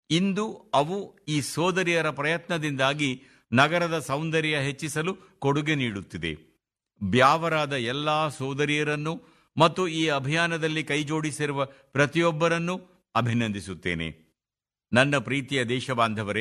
ಇಂದು ಅವು ಈ ಸೋದರಿಯರ ಪ್ರಯತ್ನದಿಂದಾಗಿ ನಗರದ ಸೌಂದರ್ಯ ಹೆಚ್ಚಿಸಲು ಕೊಡುಗೆ ನೀಡುತ್ತಿದೆ ಬ್ಯಾವರಾದ ಎಲ್ಲಾ ಸೋದರಿಯರನ್ನು ಮತ್ತು ಈ ಅಭಿಯಾನದಲ್ಲಿ ಕೈಜೋಡಿಸಿರುವ ಪ್ರತಿಯೊಬ್ಬರನ್ನೂ ಅಭಿನಂದಿಸುತ್ತೇನೆ ನನ್ನ ಪ್ರೀತಿಯ ದೇಶಬಾಂಧವರೇ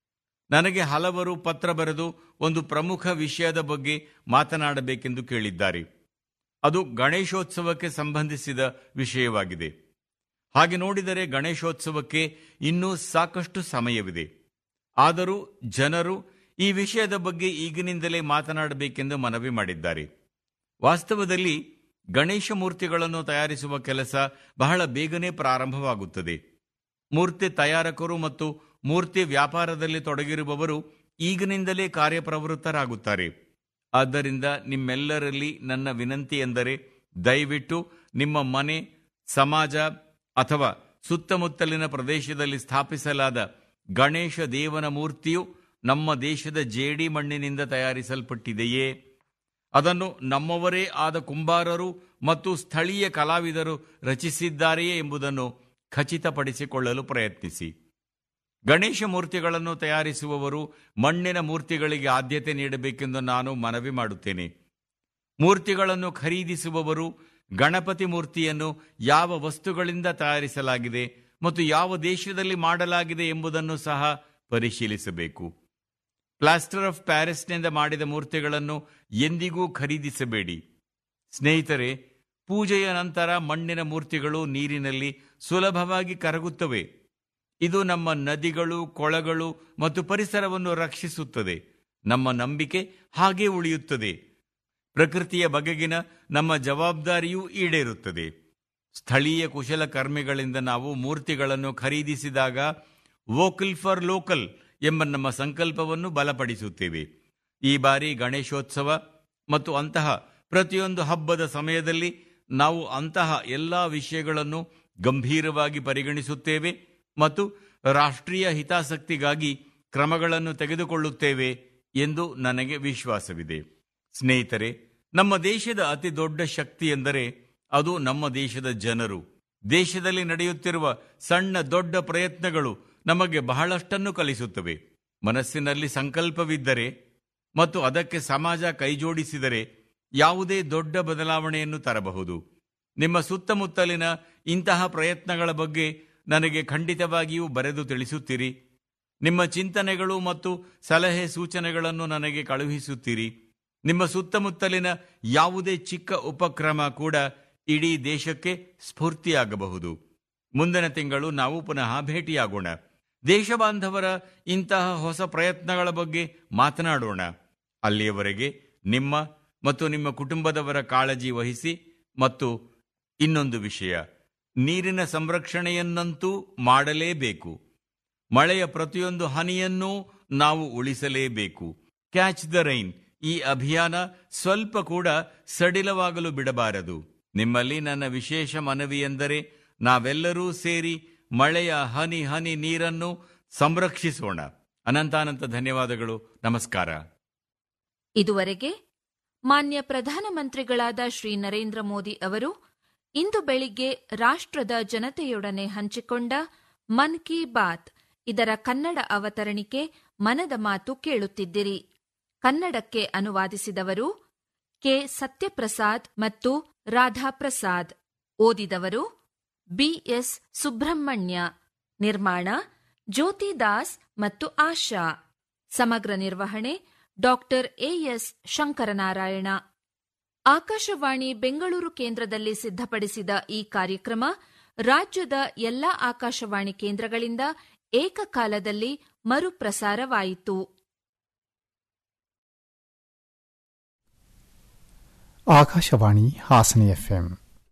ನನಗೆ ಹಲವರು ಪತ್ರ ಬರೆದು ಒಂದು ಪ್ರಮುಖ ವಿಷಯದ ಬಗ್ಗೆ ಮಾತನಾಡಬೇಕೆಂದು ಕೇಳಿದ್ದಾರೆ ಅದು ಗಣೇಶೋತ್ಸವಕ್ಕೆ ಸಂಬಂಧಿಸಿದ ವಿಷಯವಾಗಿದೆ ಹಾಗೆ ನೋಡಿದರೆ ಗಣೇಶೋತ್ಸವಕ್ಕೆ ಇನ್ನೂ ಸಾಕಷ್ಟು ಸಮಯವಿದೆ ಆದರೂ ಜನರು ಈ ವಿಷಯದ ಬಗ್ಗೆ ಈಗಿನಿಂದಲೇ ಮಾತನಾಡಬೇಕೆಂದು ಮನವಿ ಮಾಡಿದ್ದಾರೆ ವಾಸ್ತವದಲ್ಲಿ ಗಣೇಶ ಮೂರ್ತಿಗಳನ್ನು ತಯಾರಿಸುವ ಕೆಲಸ ಬಹಳ ಬೇಗನೆ ಪ್ರಾರಂಭವಾಗುತ್ತದೆ ಮೂರ್ತಿ ತಯಾರಕರು ಮತ್ತು ಮೂರ್ತಿ ವ್ಯಾಪಾರದಲ್ಲಿ ತೊಡಗಿರುವವರು ಈಗಿನಿಂದಲೇ ಕಾರ್ಯಪ್ರವೃತ್ತರಾಗುತ್ತಾರೆ ಆದ್ದರಿಂದ ನಿಮ್ಮೆಲ್ಲರಲ್ಲಿ ನನ್ನ ವಿನಂತಿ ಎಂದರೆ ದಯವಿಟ್ಟು ನಿಮ್ಮ ಮನೆ ಸಮಾಜ ಅಥವಾ ಸುತ್ತಮುತ್ತಲಿನ ಪ್ರದೇಶದಲ್ಲಿ ಸ್ಥಾಪಿಸಲಾದ ಗಣೇಶ ದೇವನ ಮೂರ್ತಿಯು ನಮ್ಮ ದೇಶದ ಜೇಡಿ ಮಣ್ಣಿನಿಂದ ತಯಾರಿಸಲ್ಪಟ್ಟಿದೆಯೇ ಅದನ್ನು ನಮ್ಮವರೇ ಆದ ಕುಂಬಾರರು ಮತ್ತು ಸ್ಥಳೀಯ ಕಲಾವಿದರು ರಚಿಸಿದ್ದಾರೆಯೇ ಎಂಬುದನ್ನು ಖಚಿತಪಡಿಸಿಕೊಳ್ಳಲು ಪ್ರಯತ್ನಿಸಿ ಗಣೇಶ ಮೂರ್ತಿಗಳನ್ನು ತಯಾರಿಸುವವರು ಮಣ್ಣಿನ ಮೂರ್ತಿಗಳಿಗೆ ಆದ್ಯತೆ ನೀಡಬೇಕೆಂದು ನಾನು ಮನವಿ ಮಾಡುತ್ತೇನೆ ಮೂರ್ತಿಗಳನ್ನು ಖರೀದಿಸುವವರು ಗಣಪತಿ ಮೂರ್ತಿಯನ್ನು ಯಾವ ವಸ್ತುಗಳಿಂದ ತಯಾರಿಸಲಾಗಿದೆ ಮತ್ತು ಯಾವ ದೇಶದಲ್ಲಿ ಮಾಡಲಾಗಿದೆ ಎಂಬುದನ್ನು ಸಹ ಪರಿಶೀಲಿಸಬೇಕು ಪ್ಲಾಸ್ಟರ್ ಆಫ್ ಪ್ಯಾರಿಸ್ನಿಂದ ಮಾಡಿದ ಮೂರ್ತಿಗಳನ್ನು ಎಂದಿಗೂ ಖರೀದಿಸಬೇಡಿ ಸ್ನೇಹಿತರೆ ಪೂಜೆಯ ನಂತರ ಮಣ್ಣಿನ ಮೂರ್ತಿಗಳು ನೀರಿನಲ್ಲಿ ಸುಲಭವಾಗಿ ಕರಗುತ್ತವೆ ಇದು ನಮ್ಮ ನದಿಗಳು ಕೊಳಗಳು ಮತ್ತು ಪರಿಸರವನ್ನು ರಕ್ಷಿಸುತ್ತದೆ ನಮ್ಮ ನಂಬಿಕೆ ಹಾಗೇ ಉಳಿಯುತ್ತದೆ ಪ್ರಕೃತಿಯ ಬಗೆಗಿನ ನಮ್ಮ ಜವಾಬ್ದಾರಿಯೂ ಈಡೇರುತ್ತದೆ ಸ್ಥಳೀಯ ಕುಶಲಕರ್ಮಿಗಳಿಂದ ನಾವು ಮೂರ್ತಿಗಳನ್ನು ಖರೀದಿಸಿದಾಗ ವೋಕಲ್ ಫಾರ್ ಲೋಕಲ್ ಎಂಬ ನಮ್ಮ ಸಂಕಲ್ಪವನ್ನು ಬಲಪಡಿಸುತ್ತೇವೆ ಈ ಬಾರಿ ಗಣೇಶೋತ್ಸವ ಮತ್ತು ಅಂತಹ ಪ್ರತಿಯೊಂದು ಹಬ್ಬದ ಸಮಯದಲ್ಲಿ ನಾವು ಅಂತಹ ಎಲ್ಲ ವಿಷಯಗಳನ್ನು ಗಂಭೀರವಾಗಿ ಪರಿಗಣಿಸುತ್ತೇವೆ ಮತ್ತು ರಾಷ್ಟ್ರೀಯ ಹಿತಾಸಕ್ತಿಗಾಗಿ ಕ್ರಮಗಳನ್ನು ತೆಗೆದುಕೊಳ್ಳುತ್ತೇವೆ ಎಂದು ನನಗೆ ವಿಶ್ವಾಸವಿದೆ ಸ್ನೇಹಿತರೆ ನಮ್ಮ ದೇಶದ ಅತಿ ದೊಡ್ಡ ಶಕ್ತಿ ಎಂದರೆ ಅದು ನಮ್ಮ ದೇಶದ ಜನರು ದೇಶದಲ್ಲಿ ನಡೆಯುತ್ತಿರುವ ಸಣ್ಣ ದೊಡ್ಡ ಪ್ರಯತ್ನಗಳು ನಮಗೆ ಬಹಳಷ್ಟನ್ನು ಕಲಿಸುತ್ತವೆ ಮನಸ್ಸಿನಲ್ಲಿ ಸಂಕಲ್ಪವಿದ್ದರೆ ಮತ್ತು ಅದಕ್ಕೆ ಸಮಾಜ ಕೈಜೋಡಿಸಿದರೆ ಯಾವುದೇ ದೊಡ್ಡ ಬದಲಾವಣೆಯನ್ನು ತರಬಹುದು ನಿಮ್ಮ ಸುತ್ತಮುತ್ತಲಿನ ಇಂತಹ ಪ್ರಯತ್ನಗಳ ಬಗ್ಗೆ ನನಗೆ ಖಂಡಿತವಾಗಿಯೂ ಬರೆದು ತಿಳಿಸುತ್ತೀರಿ ನಿಮ್ಮ ಚಿಂತನೆಗಳು ಮತ್ತು ಸಲಹೆ ಸೂಚನೆಗಳನ್ನು ನನಗೆ ಕಳುಹಿಸುತ್ತೀರಿ ನಿಮ್ಮ ಸುತ್ತಮುತ್ತಲಿನ ಯಾವುದೇ ಚಿಕ್ಕ ಉಪಕ್ರಮ ಕೂಡ ಇಡೀ ದೇಶಕ್ಕೆ ಸ್ಫೂರ್ತಿಯಾಗಬಹುದು ಮುಂದಿನ ತಿಂಗಳು ನಾವು ಪುನಃ ಭೇಟಿಯಾಗೋಣ ದೇಶಬಾಂಧವರ ಇಂತಹ ಹೊಸ ಪ್ರಯತ್ನಗಳ ಬಗ್ಗೆ ಮಾತನಾಡೋಣ ಅಲ್ಲಿಯವರೆಗೆ ನಿಮ್ಮ ಮತ್ತು ನಿಮ್ಮ ಕುಟುಂಬದವರ ಕಾಳಜಿ ವಹಿಸಿ ಮತ್ತು ಇನ್ನೊಂದು ವಿಷಯ ನೀರಿನ ಸಂರಕ್ಷಣೆಯನ್ನಂತೂ ಮಾಡಲೇಬೇಕು ಮಳೆಯ ಪ್ರತಿಯೊಂದು ಹನಿಯನ್ನೂ ನಾವು ಉಳಿಸಲೇಬೇಕು ಕ್ಯಾಚ್ ದ ರೈನ್ ಈ ಅಭಿಯಾನ ಸ್ವಲ್ಪ ಕೂಡ ಸಡಿಲವಾಗಲು ಬಿಡಬಾರದು ನಿಮ್ಮಲ್ಲಿ ನನ್ನ ವಿಶೇಷ ಮನವಿ ಎಂದರೆ ನಾವೆಲ್ಲರೂ ಸೇರಿ ಮಳೆಯ ಹನಿ ಹನಿ ನೀರನ್ನು ಸಂರಕ್ಷಿಸೋಣ ಅನಂತಾನಂತ ಧನ್ಯವಾದಗಳು ನಮಸ್ಕಾರ ಇದುವರೆಗೆ ಮಾನ್ಯ ಪ್ರಧಾನಮಂತ್ರಿಗಳಾದ ಶ್ರೀ ನರೇಂದ್ರ ಮೋದಿ ಅವರು ಇಂದು ಬೆಳಿಗ್ಗೆ ರಾಷ್ಟ್ರದ ಜನತೆಯೊಡನೆ ಹಂಚಿಕೊಂಡ ಮನ್ ಕಿ ಬಾತ್ ಇದರ ಕನ್ನಡ ಅವತರಣಿಕೆ ಮನದ ಮಾತು ಕೇಳುತ್ತಿದ್ದಿರಿ ಕನ್ನಡಕ್ಕೆ ಅನುವಾದಿಸಿದವರು ಕೆ ಸತ್ಯಪ್ರಸಾದ್ ಮತ್ತು ರಾಧಾಪ್ರಸಾದ್ ಓದಿದವರು ಬಿಎಸ್ ಸುಬ್ರಹ್ಮಣ್ಯ ನಿರ್ಮಾಣ ಜ್ಯೋತಿ ದಾಸ್ ಮತ್ತು ಆಶಾ ಸಮಗ್ರ ನಿರ್ವಹಣೆ ಡಾಕ್ಟರ್ ಎಎಸ್ ಶಂಕರನಾರಾಯಣ ಆಕಾಶವಾಣಿ ಬೆಂಗಳೂರು ಕೇಂದ್ರದಲ್ಲಿ ಸಿದ್ಧಪಡಿಸಿದ ಈ ಕಾರ್ಯಕ್ರಮ ರಾಜ್ಯದ ಎಲ್ಲಾ ಆಕಾಶವಾಣಿ ಕೇಂದ್ರಗಳಿಂದ ಏಕಕಾಲದಲ್ಲಿ ಮರುಪ್ರಸಾರವಾಯಿತು ಆಕಾಶವಾಣಿ ಹಾಸನ ಎಫ್ಎಂ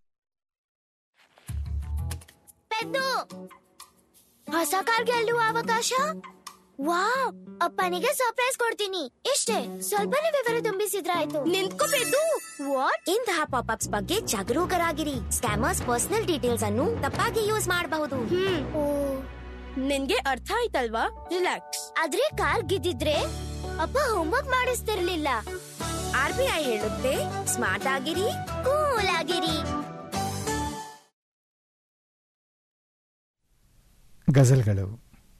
ಪೆದ್ದು ಹೊಸ ಕಾರ್ ಗೆಲ್ಲುವ ಅವಕಾಶ ವಾವ್ ಅಪ್ಪನಿಗೆ ಸರ್ಪ್ರೈಸ್ ಕೊಡ್ತೀನಿ ಇಷ್ಟೇ ಸ್ವಲ್ಪನೇ ವಿವರ ತುಂಬಿಸಿದ್ರಾಯ್ತು ನಿಂತ್ಕೋ ಪೆದ್ದು ವಾಟ್ ಇಂತಹ ಪಾಪ್ ಅಪ್ಸ್ ಬಗ್ಗೆ ಜಾಗರೂಕರಾಗಿರಿ ಸ್ಕ್ಯಾಮರ್ಸ್ ಪರ್ಸನಲ್ ಡೀಟೇಲ್ಸ್ ಅನ್ನು ತಪ್ಪಾಗಿ ಯೂಸ್ ಮಾಡಬಹುದು ನಿನ್ಗೆ ಅರ್ಥ ಆಯ್ತಲ್ವಾ ರಿಲ್ಯಾಕ್ಸ್ ಆದ್ರೆ ಕಾರ್ ಗಿದ್ದಿದ್ರೆ ಅಪ್ಪ ಹೋಮ್ವರ್ಕ್ ಮಾಡಿಸ್ತಿರ್ಲಿಲ್ಲ ಆರ್ ಬಿ ಐ ಹೇಳುತ್ತೆ ಸ್ಮಾರ್ಟ್ ಆಗಿರಿ ಕೂಲ್ ಆಗಿರಿ ಗಜಲ್ಗಳು